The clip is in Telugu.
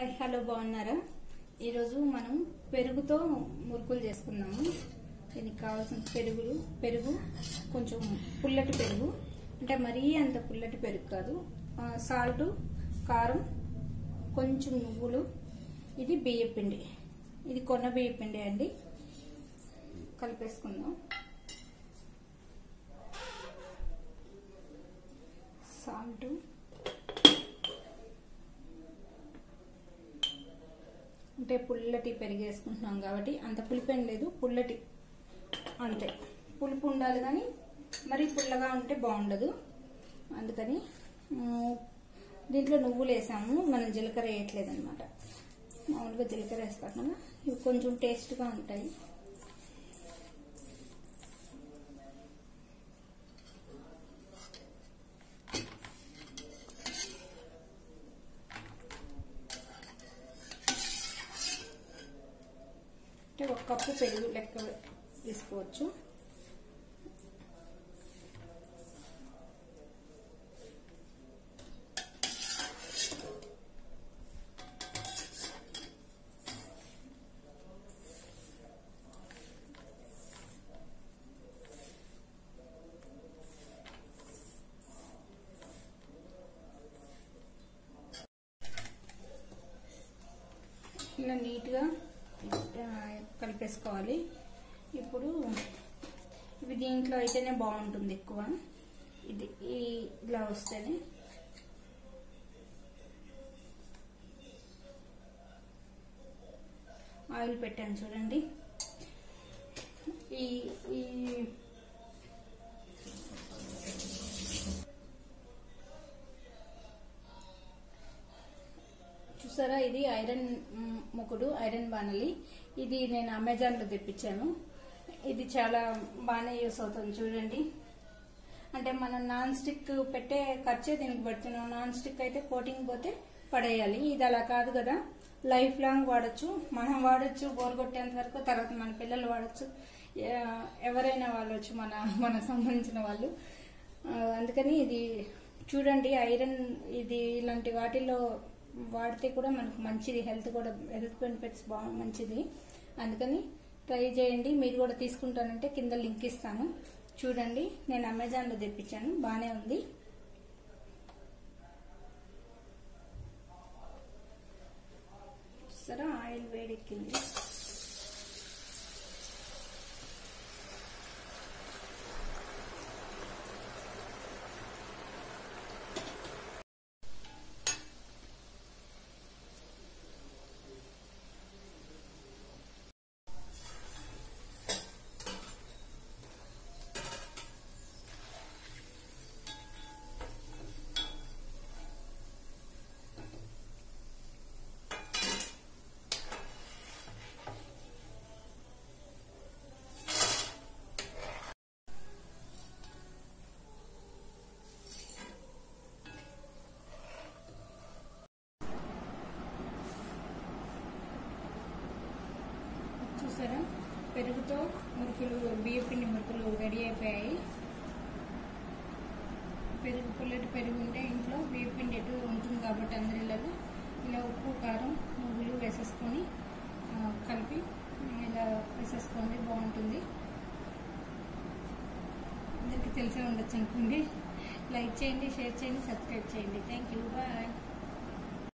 హాయ్ హలో బాగున్నారా ఈరోజు మనం పెరుగుతో మురుకులు చేసుకుందాము దీనికి కావాల్సిన పెరుగులు పెరుగు కొంచెం పుల్లటి పెరుగు అంటే మరీ అంత పుల్లటి పెరుగు కాదు సాల్ట్ కారం కొంచెం నువ్వులు ఇది బియ్యపిండి ఇది కొన్న బియ్యపిండి అండి కలిపేసుకుందాం సాల్ట్ అంటే పుల్లటి పెరిగి వేసుకుంటున్నాం కాబట్టి అంత పులుపు ఏం లేదు పుల్లటి అంతే పులుపు ఉండాలి కానీ మరీ పుల్లగా ఉంటే బాగుండదు అందుకని ఉమ్, దీంట్లో నువ్వులు వేసాము మనం జీలకర్ర వేయట్లేదు అనమాట మామూలుగా జీలకర్ర వేస్తాం కదా ఇవి కొంచెం టేస్ట్గా ఉంటాయి అంటే ఒక కప్పు పెరుగు లెక్క తీసుకోవచ్చు ఇలా నీట్గా ఆ, కలిపేసుకోవాలి ఇప్పుడు ఇవి దీంట్లో అయితేనే బాగుంటుంది ఎక్కువ ఇది ఈ ఇలా వస్తేనే ఆయిల్ పెట్టాను చూడండి ఈ ఈ చూసారా ఇది ఐరన్ మ్, ముకుడు ఐరన్ బాణలి ఇది నేను అమెజాన్లో తెప్పించాను ఇది చాలా బాగానే యూస్ అవుతుంది చూడండి అంటే మనం నాన్ స్టిక్ పెట్టే ఖర్చే దీనికి పెడుతున్నాం నాన్ స్టిక్ అయితే కోటింగ్ పోతే పడేయాలి ఇది అలా కాదు కదా లైఫ్ లాంగ్ వాడచ్చు మనం వాడచ్చు బోర్ కొట్టేంత వరకు తర్వాత మన పిల్లలు వాడచ్చు ఎ- ఎవరైనా వాడచ్చు మన మనకు సంబంధించిన వాళ్ళు ఆ, అందుకని ఇది చూడండి ఐరన్ ఇది ఇలాంటి వాటిల్లో వాడితే కూడా మనకు మంచిది హెల్త్ కూడా హెల్త్ బెనిఫిట్స్ బాగా మంచిది అందుకని ట్రై చేయండి మీరు కూడా తీసుకుంటానంటే కింద లింక్ ఇస్తాను చూడండి నేను అమెజాన్లో తెప్పించాను బాగానే ఉంది సరే ఆయిల్ వేడెక్కింది చూసారా పెరుగుతో మురుకులు బియ్యపిండి మురుకులు రెడీ అయిపోయాయి పెరుగు పుల్లటి పెరుగు ఉంటే ఇంట్లో బియ్యపిండి ఎటు ఉంటుంది కాబట్టి అందరిళ్ళలో ఇలా ఉప్పు కారం నువ్వులు వేసేసుకొని ఆ, కలిపి ఇలా వేసేసుకోండి బాగుంటుంది అందరికీ తెలిసే ఉండొచ్చు అనుకోండి లైక్ చేయండి షేర్ చేయండి సబ్స్క్రైబ్ చేయండి థ్యాంక్ యూ బాయ్